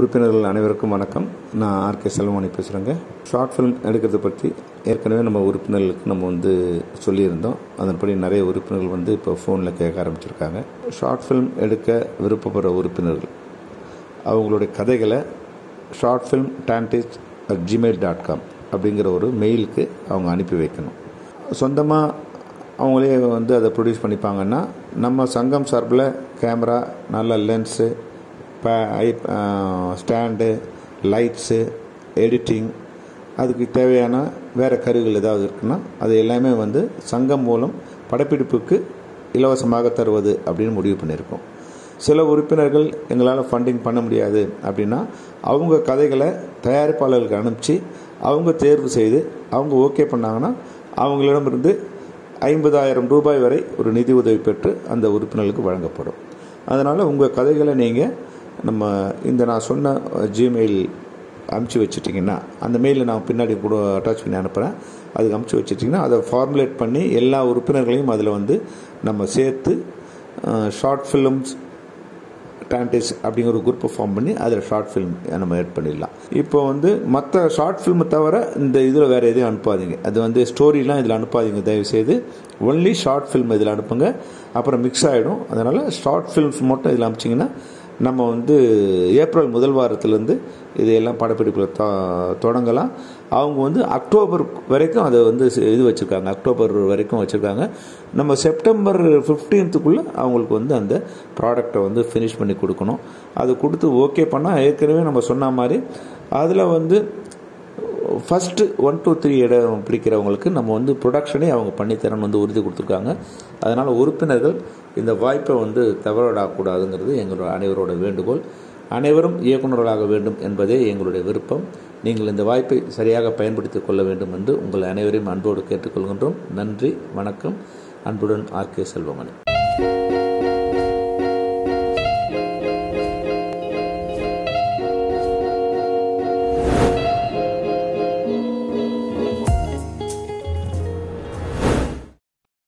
உறுப்பினர்கள் அனைவருக்கும் வணக்கம் நான் ஆர்கே செல்வமணி பேசுகிறேங்க ஷார்ட் ஃபிலிம் எடுக்கிறத பற்றி ஏற்கனவே நம்ம உறுப்பினர்களுக்கு நம்ம வந்து சொல்லியிருந்தோம் அதன்படி நிறைய உறுப்பினர்கள் வந்து இப்போ ஃபோனில் கேட்க ஆரம்பிச்சிருக்காங்க ஷார்ட் ஃபிலிம் எடுக்க விருப்பப்படுற உறுப்பினர்கள் அவங்களுடைய கதைகளை ஷார்ட் ஃபிலிம் டான்டிஸ் அட் ஜிமெயில் டாட் காம் அப்படிங்கிற ஒரு மெயிலுக்கு அவங்க அனுப்பி வைக்கணும் சொந்தமாக அவங்களே வந்து அதை ப்ரொடியூஸ் பண்ணிப்பாங்கன்னா நம்ம சங்கம் சார்பில் கேமரா நல்ல லென்ஸு ப ஐ ஸ்டாண்டு லைட்ஸு எடிட்டிங் அதுக்கு தேவையான வேறு கருவிகள் ஏதாவது இருக்குன்னா அது எல்லாமே வந்து சங்கம் மூலம் படப்பிடிப்புக்கு இலவசமாக தருவது அப்படின்னு முடிவு பண்ணியிருக்கோம் சில உறுப்பினர்கள் எங்களால் ஃபண்டிங் பண்ண முடியாது அப்படின்னா அவங்க கதைகளை தயாரிப்பாளர்களுக்கு அனுப்பிச்சு அவங்க தேர்வு செய்து அவங்க ஓகே பண்ணாங்கன்னா அவங்களிடமிருந்து ஐம்பதாயிரம் ரூபாய் வரை ஒரு நிதி உதவி பெற்று அந்த உறுப்பினர்களுக்கு வழங்கப்படும் அதனால் உங்கள் கதைகளை நீங்கள் நம்ம இந்த நான் சொன்ன ஜிமெயில் அமுச்சு வச்சுட்டிங்கன்னா அந்த மெயிலில் நான் பின்னாடி கூட அட்டாச் பண்ணி அனுப்புகிறேன் அதுக்கு அமுச்சு வச்சுட்டிங்கன்னா அதை ஃபார்முலேட் பண்ணி எல்லா உறுப்பினர்களையும் அதில் வந்து நம்ம சேர்த்து ஷார்ட் ஃபிலிம்ஸ் டான்டிஸ் அப்படிங்கிற ஒரு குரூப்பை ஃபார்ம் பண்ணி அதில் ஷார்ட் ஃபிலிம் நம்ம ஆட் பண்ணிடலாம் இப்போ வந்து மற்ற ஷார்ட் ஃபிலிமை தவிர இந்த இதில் வேறு எதையும் அனுப்பாதீங்க அது வந்து ஸ்டோரிலாம் இதில் அனுப்பாதீங்க தயவுசெய்து ஒன்லி ஷார்ட் ஃபிலிம் இதில் அனுப்புங்க அப்புறம் மிக்ஸ் ஆகிடும் அதனால் ஷார்ட் ஃபிலிம்ஸ் மட்டும் இதில் அனுப்பிச்சிங்கன்னா நம்ம வந்து ஏப்ரல் முதல் வாரத்துலேருந்து இதையெல்லாம் படப்பிடிப்பில் தொ தொடங்கலாம் அவங்க வந்து அக்டோபர் வரைக்கும் அதை வந்து இது வச்சுருக்காங்க அக்டோபர் வரைக்கும் வச்சுருக்காங்க நம்ம செப்டம்பர் ஃபிஃப்டீன்த்துக்குள்ளே அவங்களுக்கு வந்து அந்த ப்ராடக்டை வந்து ஃபினிஷ் பண்ணி கொடுக்கணும் அது கொடுத்து ஓகே பண்ணால் ஏற்கனவே நம்ம சொன்ன மாதிரி அதில் வந்து ஃபஸ்ட்டு ஒன் டூ த்ரீ இடம் பிடிக்கிறவங்களுக்கு நம்ம வந்து ப்ரொடக்ஷனே அவங்க பண்ணித்தரன்னு வந்து உறுதி கொடுத்துருக்காங்க அதனால் உறுப்பினர்கள் இந்த வாய்ப்பை வந்து தவறவிடக்கூடாதுங்கிறது எங்களோட அனைவரோட வேண்டுகோள் அனைவரும் இயக்குநர்களாக வேண்டும் என்பதே எங்களுடைய விருப்பம் நீங்கள் இந்த வாய்ப்பை சரியாக பயன்படுத்திக் கொள்ள வேண்டும் என்று உங்கள் அனைவரையும் அன்போடு கேட்டுக்கொள்கின்றோம் நன்றி வணக்கம் அன்புடன் ஆர் கே செல்வமணி